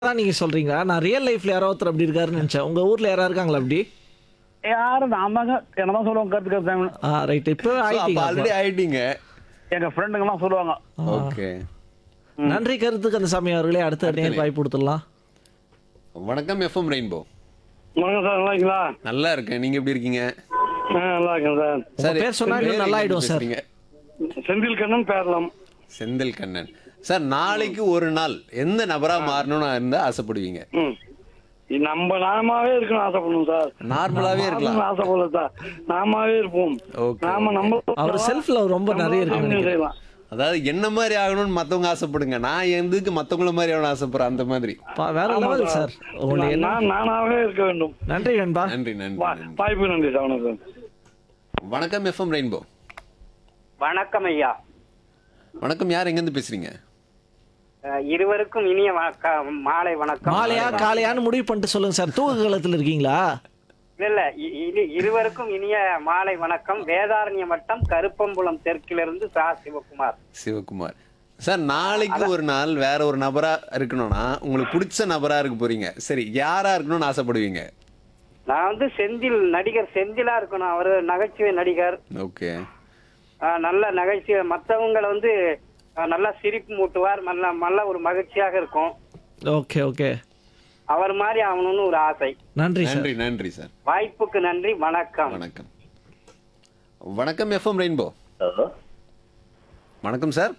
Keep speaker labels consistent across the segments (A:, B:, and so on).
A: தான் நீங்க சொல்றீங்களா நான் ரியல் லைஃப்ல யாரோ ஒருத்தர் அப்படி இருக்காருன்னு நினைச்சேன் உங்க ஊர்ல யாரா இருக்காங்களா அப்படி
B: யாரும் நான் தாங்க என்னதான் சொல்லுவாங்க கருத்து கருத்து
A: ஆ ரைட் இப்பவே
C: அப்ப
A: ஆயிட்டீங்க
C: ஆல்ரெடி ஆயிட்டீங்க
B: எங்க ஃப்ரெண்டுங்கெல்லாம் சொல்லுவாங்க
C: ஓகே
A: அப்ப. நன்றி கருத்துக்கு அந்த சாமி அவர்களே அடுத்த நேர் வாய்ப்பு கொடுத்துடலாம்
C: வணக்கம் எஃப்எம் ரெயின்போ
B: வணக்கம் சார் நல்லா இருக்கீங்களா
C: நல்லா இருக்கேன் நீங்க எப்படி இருக்கீங்க
B: ஆ, நல்லா இருக்கேன் சார்
A: உங்க பேர் சொன்னா இன்னும் நல்லா ஆயிடும் சார்
C: பேசுறீங்க?
B: செந்தில் கண்ணன் பேரலாம்
C: செந்தில் கண்ணன் சார் நாளைக்கு ஒரு நாள் எந்த நபரா மாறணும்னு இருந்தா ஆசைப்படுவீங்க
B: ம் இது நம்ம நாமாவே இருக்கணும் ஆசைப்படணும் சார்
C: நார்மலாவே இருக்கலாம்
B: மாறணும்னு ஆசைப்படல சார் நாமாவே இருப்போம்
C: Okay,
B: நாம நம்ம
A: அவர் செல்ஃப் லவ் ரொம்ப நிறைய இருக்கு
B: நாம செய்யலாம்
C: அதாவது என்ன மாதிரி ஆகணும்னு மத்தவங்க ஆசைப்படுங்க நான் எதுக்கு மத்தவங்கள மாதிரி ஆகணும் ஆசைப்படுறேன் அந்த மாதிரி
A: பா- வேற லெவல் சார் உங்களுக்கு என்ன
B: நான் நானாவே இருக்க வேண்டும்
A: நன்றி நண்பா
C: நன்றி நன்றி
B: வா-
C: நன்றி.
B: வாய்ப்பு நன்றி சார் வணக்கம்
C: வணக்கம் எஃப்எம் ரெயின்போ
D: வணக்கம் ஐயா
C: வணக்கம் யார் எங்க இருந்து பேசுறீங்க
D: அஹ் இருவருக்கும் இனிய வணக்கம் மாலை வணக்கம்
A: மாலையா காலையான்னு முடிவு பண்ணிட்டு சொல்லுங்க சார் தூக்க காலத்துல இருக்கீங்களா
D: இல்ல இல்ல இ- இனி இருவருக்கும் இனிய மாலை வணக்கம் வேதாரண்ய வட்டம் கருப்பம்புலம் தெற்கிலிருந்து சா சிவகுமார்
C: சிவகுமார் சார் நாளைக்கு ஒரு நாள் வேற ஒரு நபரா இருக்கணும்னா உங்களுக்கு பிடிச்ச நபரா இருக்க போறீங்க சரி யாரா இருக்கணும்னு ஆசைப்படுவீங்க
D: நான் வந்து செந்தில் நடிகர் செந்திலா இருக்கணும் அவரு நகைச்சுவை நடிகர்
C: ஓகே
D: அஹ் நல்ல நகைச்சுவை மற்றவங்களை வந்து அஹ் நல்லா சிரிப்பு மூட்டுவார் நல்ல நல்ல ஒரு மகிழ்ச்சியாக இருக்கும்
A: ஓகே ஓகே
D: அவர் மாதிரி ஆகணும்னு ஒரு ஆசை
A: நன்றி சார்
C: நன்றி நன்றி சார்
D: வாய்ப்புக்கு நன்றி வணக்கம்
C: வணக்கம் வணக்கம் எஃப்எம் ரெயின்போ
E: ஹலோ
C: வணக்கம் சார்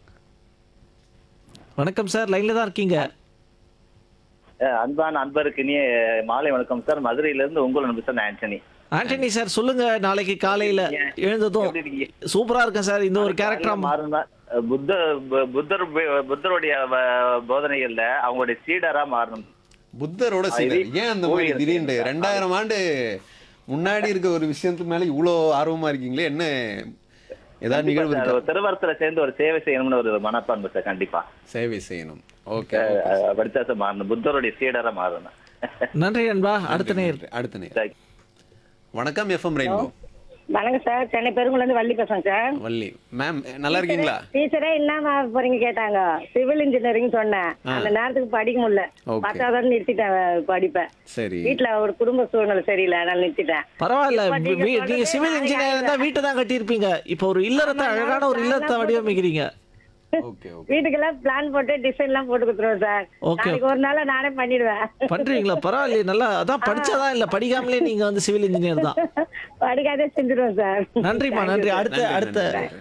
A: வணக்கம் சார் லைன்ல தான் இருக்கீங்க
E: அஹ் அன்பான அன்பருக்கு இனிய மாலை வணக்கம் சார் மதுரையில இருந்து உங்கள் number sir Antony
A: Antony sir சொல்லுங்க நாளைக்கு காலையில எழுந்ததும்
E: எப்படி இருக்கீங்க?
A: சூப்பரா இருக்கேன் சார் இந்த ஒரு கேரக்டரா
E: மாறுனா அஹ் புத்த பு- புத்தர் பு- புத்தருடைய வ- போதனைகள்ல அவங்களுடைய சீடரா மாறணும்
C: புத்தரோட சீடர் ஏன் அந்த மாதிரி திடீர்னு ரெண்டாயிரம் ஆண்டு முன்னாடி இருக்க ஒரு விஷயத்துக்கு மேல இவ்வளோ ஆர்வமா இருக்கீங்களே என்ன ஏதாவது நிகழ்வு இருக்கா?
E: ஒரு திருவரத்துல சேர்ந்து ஒரு சேவை செய்யணும்னு ஒரு மனப்பான்பு சார் கண்டிப்பா
C: சேவை செய்யணும் ஓகே
E: அஹ் படித்தா சார் மாறணும் புத்தருடைய சீடரா மாறணும்
A: நன்றி நண்பா அடுத்த நேர்
C: அடுத்த நேரம் வணக்கம் எஃப்எம் ரெயின்போ
F: வணக்கம் சார் சென்னை பெருங்குலேருந்து வள்ளி பேசுறேன் சார்
C: வள்ளி மேம் நல்லா இருக்கீங்களா
F: டீச்சரே என்ன போறீங்க கேட்டாங்க சிவில் இன்ஜினியரிங் சொன்னேன் அந்த நேரத்துக்கு படிக்க முடியல
C: Okay.
F: பத்தாவது நிறுத்திட்டேன் படிப்பேன்
C: சரி
F: வீட்டுல ஒரு குடும்ப சூழ்நிலை சரியில்லை அதனால நிறுத்திட்டேன்
A: பரவாயில்ல
F: இப்ப நீங்க
A: வீ- நீங்க
F: சொல்றது
A: சிவில்
F: நான்
A: இன்ஜினியர் இருந்தா வீட்டை தான் கட்டியிருப்பீங்க இப்போ ஒரு இல்லறத்தை அழகான ஒரு இல்லறத்தை வடிவமைக்கிறீங்க
C: ஓகே ஓகே
F: வீட்டுக்கெல்லாம் பிளான் போட்டு டிசைன் எல்லாம் போட்டு கொடுத்துருவோம் சார்
A: Okay.
F: நாளைக்கு ஒரு நாள் நானே பண்ணிடுவேன்
A: பண்றீங்களா பரவாயில்லையே நல்லா அதான் படிச்சாதான் இல்ல படிக்காமலே நீங்க வந்து சிவில் இன்ஜினியர் தான்
F: படிக்காதே செஞ்சிருவோம் சார்
A: நன்றிம்மா நன்றி அடுத்த
C: நன்றி,
A: அடுத்த
C: நன்றி.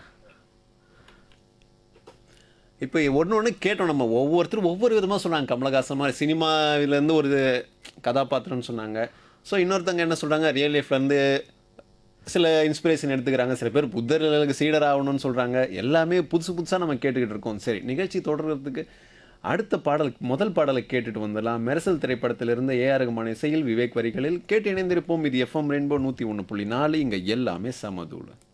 C: இப்போ ஒன்று ஒன்று கேட்டோம் நம்ம ஒவ்வொருத்தரும் ஒவ்வொரு விதமாக சொன்னாங்க கமலஹாசன் மாதிரி சினிமாவிலேருந்து ஒரு கதாபாத்திரம்னு சொன்னாங்க ஸோ இன்னொருத்தவங்க என்ன சொல்கிறாங்க ரியல் லைஃப்லேருந்து சில இன்ஸ்பிரேஷன் எடுத்துக்கிறாங்க சில பேர் புத்தர்களுக்கு சீடர் ஆகணும்னு சொல்கிறாங்க எல்லாமே புதுசு புதுசாக நம்ம கேட்டுக்கிட்டு இருக்கோம் சரி நிகழ்ச்சி தொடர்றதுக்கு அடுத்த பாடல் முதல் பாடலை கேட்டுட்டு வந்துடலாம் மெரசல் திரைப்படத்திலிருந்து ஏஆர் ரகுமான் இசையில் விவேக் வரிகளில் கேட்டு இணைந்திருப்போம் இது எஃப்எம் ரெயின்போ நூற்றி ஒன்று புள்ளி நாலு இங்கே எல்லாமே சமதூளம்